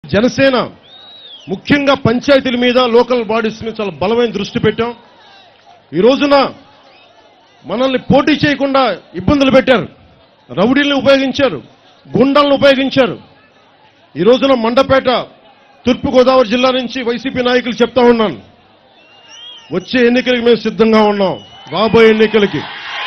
జనసేన ముఖ్యంగా పంచాయతీల మీద లోకల్ బాడీస్ మీద చాలా బలమైన దృష్టి పెట్టాం ఈ రోజున మనల్ని పోటీ చేయకుండా ఇబ్బందులు పెట్టారు రౌడీల్ని ఉపయోగించారు గుండాలను ఉపయోగించారు ఈ రోజున మండపేట తూర్పుగోదావరి జిల్లా నుంచి వైసీపీ నాయకులు చెప్తా ఉన్నాను వచ్చే ఎన్నికలకి మేము సిద్ధంగా ఉన్నాం రాబోయే ఎన్నికలకి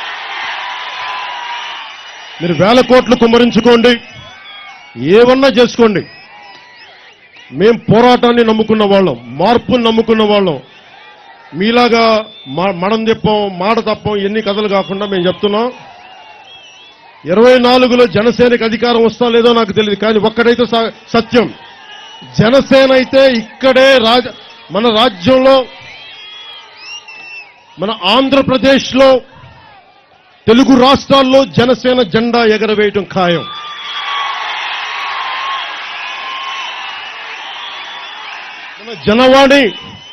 మీరు వేల కోట్లు కుమ్మరించుకోండి ఏమన్నా చేసుకోండి మేం పోరాటాన్ని నమ్ముకున్న వాళ్ళం మార్పుని నమ్ముకున్న వాళ్ళం మీలాగా మ- మడం చెప్పం మాట తప్పం ఎన్ని కథలు కాకుండా మేము చెప్తున్నాం ఇరవై నాలుగులో జనసేనకి అధికారం వస్తా లేదో నాకు తెలియదు కానీ ఒక్కడైతే స- సత్యం జనసేన అయితే ఇక్కడే రాజ మన రాజ్యంలో మన ఆంధ్రప్రదేశ్లో తెలుగు రాష్ట్రాల్లో జనసేన జెండా ఎగరవేయటం ఖాయం మన జనవాణి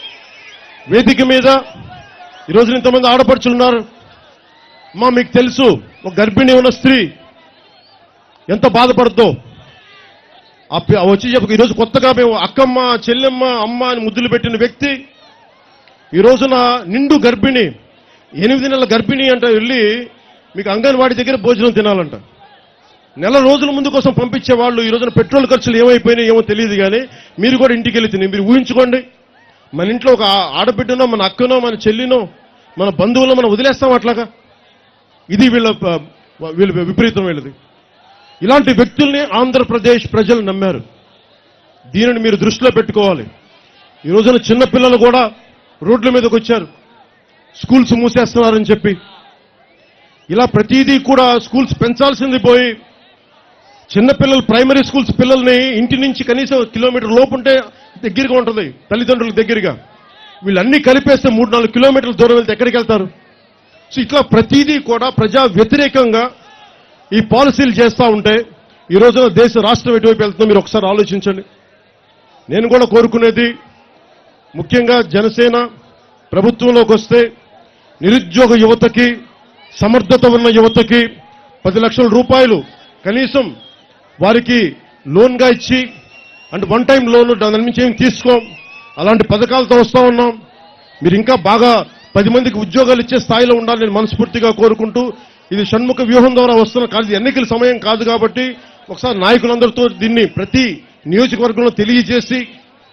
వేదిక మీద ఈరోజు ఇంతమంది ఆడపడుచులు ఉన్నారు అమ్మా మీకు తెలుసు ఒక గర్భిణి ఉన్న స్త్రీ ఎంత బాధపడుతో ఆ పి- ఆ వచ్చి చెప్పు ఈరోజు కొత్తగా మేము అక్కమ్మ చెల్లెమ్మ అమ్మ అని ముద్దులు పెట్టిన వ్యక్తి ఈ రోజున నిండు గర్భిణి ఎనిమిది నెలల గర్భిణి అంట వెళ్ళి మీకు అంగన్వాడీ దగ్గర భోజనం తినాలంట నెల రోజుల ముందు కోసం పంపించే వాళ్ళు ఈ రోజున పెట్రోల్ ఖర్చులు ఏమైపోయినాయి ఏమో తెలియదు కానీ మీరు కూడా ఇంటికి వెళ్ళి తిని మీరు ఊహించుకోండి మన ఇంట్లో ఒక ఆ- ఆడబిడ్డనో మన అక్కనో మన చెల్లినో మన బంధువులో మనం వదిలేస్తాం అట్లాగా ఇది వీళ్ళ ప- వీళ్ళ విపరీతం వీళ్ళది ఇలాంటి వ్యక్తుల్ని ఆంధ్రప్రదేశ్ ప్రజలు నమ్మారు దీనిని మీరు దృష్టిలో పెట్టుకోవాలి ఈ రోజున చిన్నపిల్లలు కూడా రోడ్ల మీదకి వచ్చారు స్కూల్స్ మూసేస్తున్నారని చెప్పి ఇలా ప్రతిదీ కూడా స్కూల్స్ పెంచాల్సింది పోయి చిన్నపిల్లలు ప్రైమరీ స్కూల్స్ పిల్లల్ని ఇంటి నుంచి కనీసం కిలోమీటర్ లోపు ఉంటే దగ్గరగా ఉంటుంది తల్లిదండ్రులకు దగ్గరగా వీళ్ళన్నీ కలిపేస్తే మూడు నాలుగు కిలోమీటర్ల దూరం వెళ్తే ఎక్కడికి వెళ్తారు సో ఇట్లా ప్రతిదీ కూడా ప్రజా వ్యతిరేకంగా ఈ పాలసీలు చేస్తూ ఉంటే ఈ రోజున దేశ రాష్ట్రం ఎటువైపు వెళ్తుందో మీరు ఒకసారి ఆలోచించండి నేను కూడా కోరుకునేది ముఖ్యంగా జనసేన ప్రభుత్వంలోకి వస్తే నిరుద్యోగ యువతకి సమర్థత ఉన్న యువతకి పది లక్షల రూపాయలు కనీసం వారికి లోన్గా ఇచ్చి అంటే వన్ టైం లోన్ దాని నుంచి ఏం తీసుకోం అలాంటి పథకాలతో వస్తూ ఉన్నాం మీరు ఇంకా బాగా పది మందికి ఉద్యోగాలు ఇచ్చే స్థాయిలో ఉండాలని నేను మనస్ఫూర్తిగా కోరుకుంటూ ఇది షణ్ముఖ వ్యూహం ద్వారా వస్తున్న కాదు ఇది ఎన్నికల సమయం కాదు కాబట్టి ఒకసారి నాయకులందరితో దీన్ని ప్రతి నియోజకవర్గంలో తెలియజేసి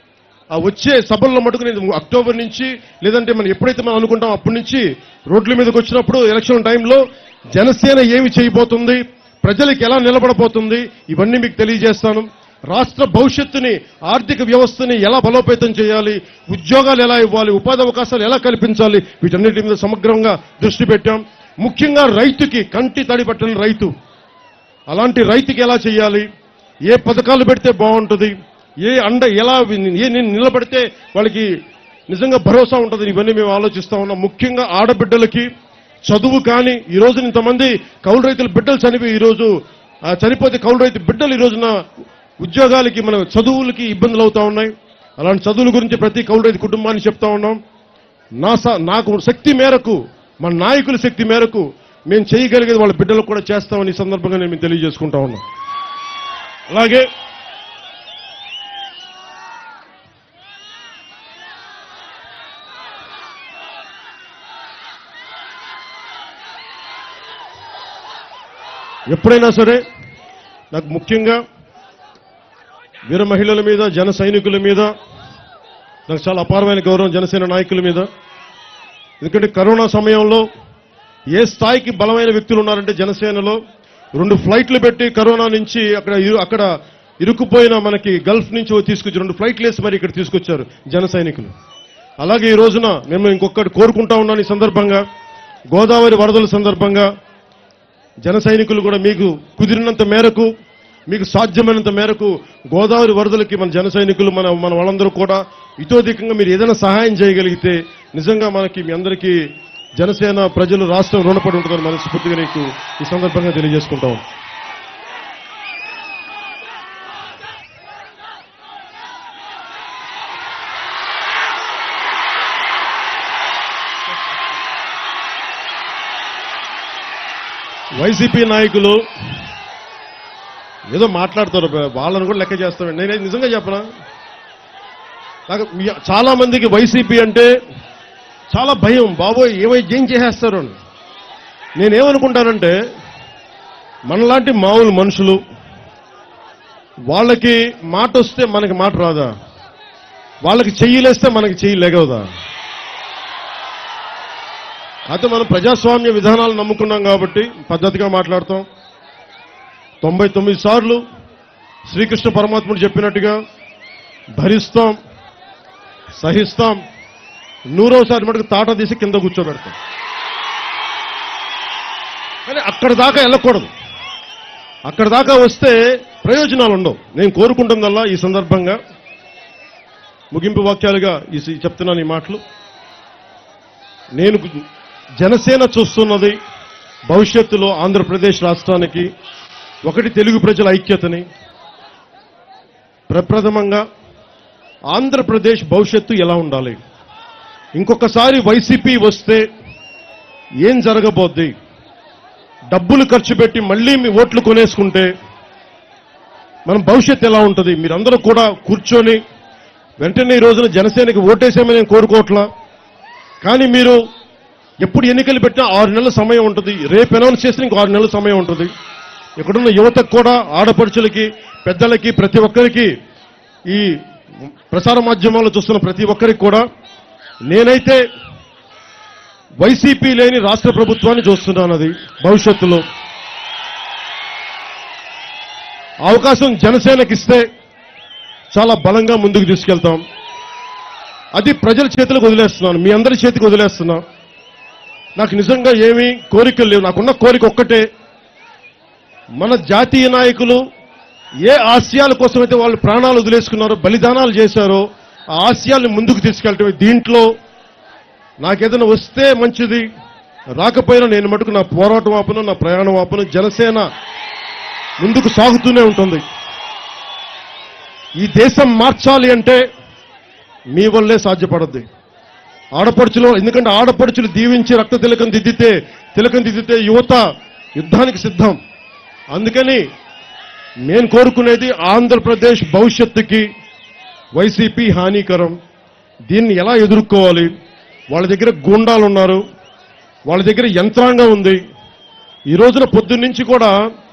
ఆ వచ్చే సభల్లో మటుకు నేను అక్టోబర్ నుంచి లేదంటే మనం ఎప్పుడైతే మనం అనుకుంటాం అప్పటి నుంచి రోడ్ల మీదకి వచ్చినప్పుడు ఎలక్షన్ టైంలో జనసేన ఏమి చేయబోతుంది ప్రజలకు ఎలా నిలబడబోతుంది ఇవన్నీ మీకు తెలియజేస్తాను రాష్ట్ర భవిష్యత్తుని ఆర్థిక వ్యవస్థని ఎలా బలోపేతం చేయాలి ఉద్యోగాలు ఎలా ఇవ్వాలి ఉపాధి అవకాశాలు ఎలా కల్పించాలి వీటన్నిటి మీద సమగ్రంగా దృష్టి పెట్టాం ముఖ్యంగా రైతుకి కంటి తడి పట్టని రైతు అలాంటి రైతుకి ఎలా చేయాలి ఏ పథకాలు పెడితే బాగుంటుంది ఏ అండ ఎలా ఏ ని- నిలబడితే వాళ్ళకి నిజంగా భరోసా ఉంటుంది ఇవన్నీ మేము ఆలోచిస్తా ఉన్నాం ముఖ్యంగా ఆడబిడ్డలకి చదువు కానీ ఈ రోజు ఇంతమంది కౌలు రైతుల బిడ్డలు చనిపోయి ఈ రోజు ఆ, చనిపోతే కౌలు రైతు బిడ్డలు ఈ రోజున ఉద్యోగాలకి మన చదువులకి ఇబ్బందులు అవుతా ఉన్నాయి అలాంటి చదువుల గురించి ప్రతి కౌలు రైతు కుటుంబాన్ని చెప్తా ఉన్నాం నా స- నాకు శక్తి మేరకు మన నాయకుల శక్తి మేరకు మేము చేయగలిగేది వాళ్ళ బిడ్డలకు కూడా చేస్తామని ఈ సందర్భంగా నేను మీకు తెలియజేసుకుంటా ఉన్నాం అలాగే ఎప్పుడైనా సరే నాకు ముఖ్యంగా వీర మహిళల మీద జన సైనికుల మీద నాకు చాలా అపారమైన గౌరవం జనసేన నాయకుల మీద ఎందుకంటే కరోనా సమయంలో ఏ స్థాయికి బలమైన వ్యక్తులు ఉన్నారంటే జనసేనలో రెండు ఫ్లైట్లు పెట్టి కరోనా నుంచి అక్కడ ఇరు- అక్కడ ఇరుక్కుపోయిన మనకి గల్ఫ్ నుంచి తీసుకొచ్చి రెండు ఫ్లైట్లు వేసి మరి ఇక్కడ తీసుకొచ్చారు జన సైనికులు అలాగే ఈ రోజున మేము ఇంకొకటి కోరుకుంటా ఉన్నాను ఈ సందర్భంగా గోదావరి వరదల సందర్భంగా జన సైనికులు కూడా మీకు కుదిరినంత మేరకు మీకు సాధ్యమైనంత మేరకు గోదావరి వరదలకి మన జన సైనికులు మన మన వాళ్ళందరూ కూడా ఇతోధికంగా మీరు ఏదైనా సహాయం చేయగలిగితే నిజంగా మనకి మీ అందరికీ జనసేన ప్రజలు రాష్ట్రం రుణపడి ఉంటుందని మనస్ఫూర్తిగా నీకు ఈ సందర్భంగా తెలియజేసుకుంటాం వైసీపీ నాయకులు ఏదో మాట్లాడతారు వాళ్ళని కూడా లెక్క చేస్తామండి నేనే నిజంగా చెప్పనా నాకు మీ- చాలా మందికి వైసీపీ అంటే చాలా భయం బాబోయ్ ఏమై ఏం చేసేస్తారు అని నేనేమనుకుంటానంటే మనలాంటి మామూలు మనుషులు వాళ్ళకి మాట వస్తే మనకి మాట రాదా వాళ్ళకి చెయ్యలేస్తే మనకి చెయ్యి లేగవదా అయితే మనం ప్రజాస్వామ్య విధానాలు నమ్ముకున్నాం కాబట్టి పద్ధతిగా మాట్లాడతాం తొంభై తొమ్మిది సార్లు శ్రీకృష్ణ పరమాత్ముడు చెప్పినట్టుగా భరిస్తాం సహిస్తాం నూరోసారి మటుకు తాట తీసి కింద కూర్చోబెడతాం కానీ అక్కడ దాకా వెళ్ళకూడదు అక్కడ దాకా వస్తే ప్రయోజనాలు ఉండవు నేను కోరుకుంటుందల్లా ఈ సందర్భంగా ముగింపు వాక్యాలుగా ఈ ఈ చెప్తున్నాను ఈ మాటలు నేను జనసేన చూస్తున్నది భవిష్యత్తులో ఆంధ్రప్రదేశ్ రాష్ట్రానికి ఒకటి తెలుగు ప్రజల ఐక్యతని ప్రప్రథమంగా ఆంధ్రప్రదేశ్ భవిష్యత్తు ఎలా ఉండాలి ఇంకొకసారి వైసీపీ వస్తే ఏం జరగబోద్ది డబ్బులు ఖర్చు పెట్టి మళ్ళీ మీ ఓట్లు కొనేసుకుంటే మన భవిష్యత్తు ఎలా ఉంటుంది మీరందరూ కూడా కూర్చొని వెంటనే ఈ రోజున జనసేనకి ఓటేసేమని నేను కోరుకోవట్లా కానీ మీరు ఎప్పుడు ఎన్నికలు పెట్టినా ఆరు నెలల సమయం ఉంటుంది రేపు అనౌన్స్ చేసిన ఇంకో ఆరు నెలల సమయం ఉంటుంది ఇక్కడున్న యువతకు కూడా ఆడపడుచులకి పెద్దలకి ప్రతి ఒక్కరికి ఈ ప్రసార మాధ్యమాల్లో చూస్తున్న ప్రతి ఒక్కరికి కూడా నేనైతే వైసీపీ లేని రాష్ట్ర ప్రభుత్వాన్ని చూస్తున్నాను అది భవిష్యత్తులో అవకాశం జనసేనకి ఇస్తే చాలా బలంగా ముందుకు తీసుకెళ్తాం అది ప్రజల చేతులకు వదిలేస్తున్నాను మీ అందరి చేతికి వదిలేస్తున్నా నాకు నిజంగా ఏమీ కోరికలు లేవు నాకున్న కోరిక ఒక్కటే మన జాతీయ నాయకులు ఏ ఆశయాల కోసమైతే వాళ్ళు ప్రాణాలు వదిలేసుకున్నారో బలిదానాలు చేశారో ఆ ఆశయాల్ని ముందుకు తీసుకెళ్ళటమే దీంట్లో నాకేదైనా వస్తే మంచిది రాకపోయినా నేను మటుకు నా పోరాటం ఆపను నా ప్రయాణం ఆపను జనసేన ముందుకు సాగుతూనే ఉంటుంది ఈ దేశం మార్చాలి అంటే మీ వల్లే సాధ్యపడద్ది ఆడపడుచులు ఎందుకంటే ఆడపడుచులు దీవించి రక్త తిలకం దిద్దితే తిలకం దిద్దితే యువత యుద్ధానికి సిద్ధం అందుకని నేను కోరుకునేది ఆంధ్రప్రదేశ్ భవిష్యత్తుకి వైసీపీ హానికరం దీన్ని ఎలా ఎదుర్కోవాలి వాళ్ళ దగ్గర గూండాలు ఉన్నారు వాళ్ళ దగ్గర యంత్రాంగం ఉంది ఈ రోజున పొద్దున్నుంచి కూడా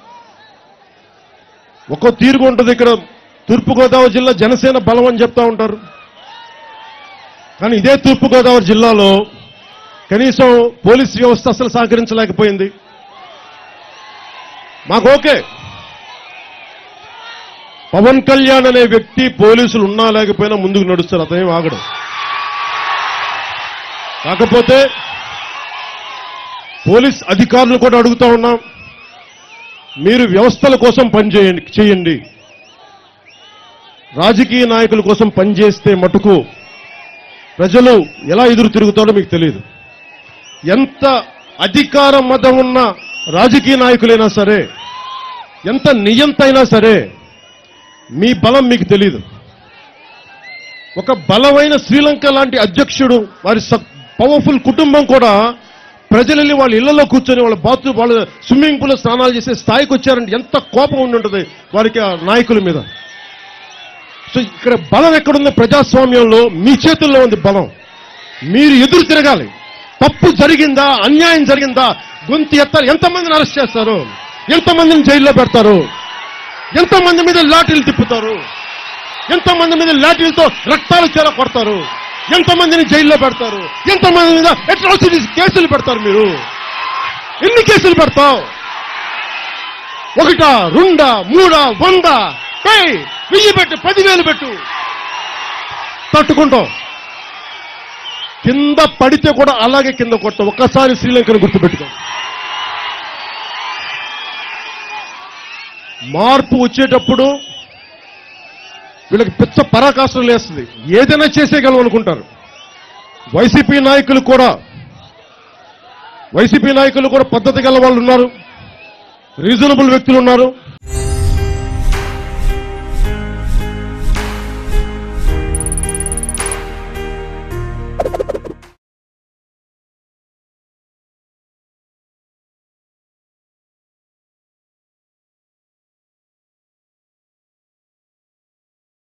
ఒక్కో తీరుగా ఉంటుంది ఇక్కడ తూర్పుగోదావరి జిల్లా జనసేన బలం అని చెప్తా ఉంటారు కానీ ఇదే తూర్పుగోదావరి జిల్లాలో కనీసం పోలీస్ వ్యవస్థ అసలు సహకరించలేకపోయింది మాకు ఓకే పవన్ కళ్యాణ్ అనే వ్యక్తి పోలీసులు ఉన్నా లేకపోయినా ముందుకు నడుస్తారు అతనేం ఆగడు కాకపోతే పోలీస్ అధికారులు కూడా అడుగుతా ఉన్నాం మీరు వ్యవస్థల కోసం పనిచేయండి చేయండి రాజకీయ నాయకుల కోసం పనిచేస్తే మటుకు ప్రజలు ఎలా ఎదురు తిరుగుతారో మీకు తెలియదు ఎంత అధికార మదం ఉన్న రాజకీయ నాయకులైనా సరే ఎంత నియంతైనా సరే మీ బలం మీకు తెలియదు ఒక బలమైన శ్రీలంక లాంటి అధ్యక్షుడు వారి పవర్ఫుల్ కుటుంబం కూడా ప్రజలని వాళ్ళ ఇళ్లలో కూర్చొని వాళ్ళ బాతు వాళ్ళ స్విమ్మింగ్ పూల్ స్నానాలు చేసే స్థాయికి వచ్చారంటే ఎంత కోపం ఉండి ఉంటుంది వారికి ఆ నాయకుల మీద సో ఇక్కడ బలం ఎక్కడుంది ప్రజాస్వామ్యంలో మీ చేతుల్లో ఉంది బలం మీరు ఎదురు తిరగాలి తప్పు జరిగిందా అన్యాయం జరిగిందా గొంతు ఎత్తారు ఎంతమందిని అరెస్ట్ చేస్తారు ఎంతమందిని జైల్లో పెడతారు ఎంతమంది మీద లాఠీలు తిప్పుతారు ఎంతమంది మీద లాఠీలతో రక్తాలు చేల కొడతారు ఎంతమందిని జైల్లో పెడతారు ఎంతమంది మీద అట్రాసిటీస్ కేసులు పెడతారు మీరు ఎన్ని కేసులు పెడతావు ఒకటా రెండా మూడా వంద ఏయ్, వెయ్యి పెట్టు పదివేలు పెట్టు తట్టుకుంటాం కింద పడితే కూడా అలాగే కింద కొడతాం ఒక్కసారి శ్రీలంకను గుర్తుపెట్టుకో మార్పు వచ్చేటప్పుడు వీళ్ళకి పిచ్చ పరాకాశం లేస్తుంది ఏదైనా చేసేయగలం అనుకుంటారు వైసీపీ నాయకులు కూడా వైసీపీ నాయకులు కూడా పద్ధతి గల వాళ్ళు ఉన్నారు రీజనబుల్ వ్యక్తులు ఉన్నారు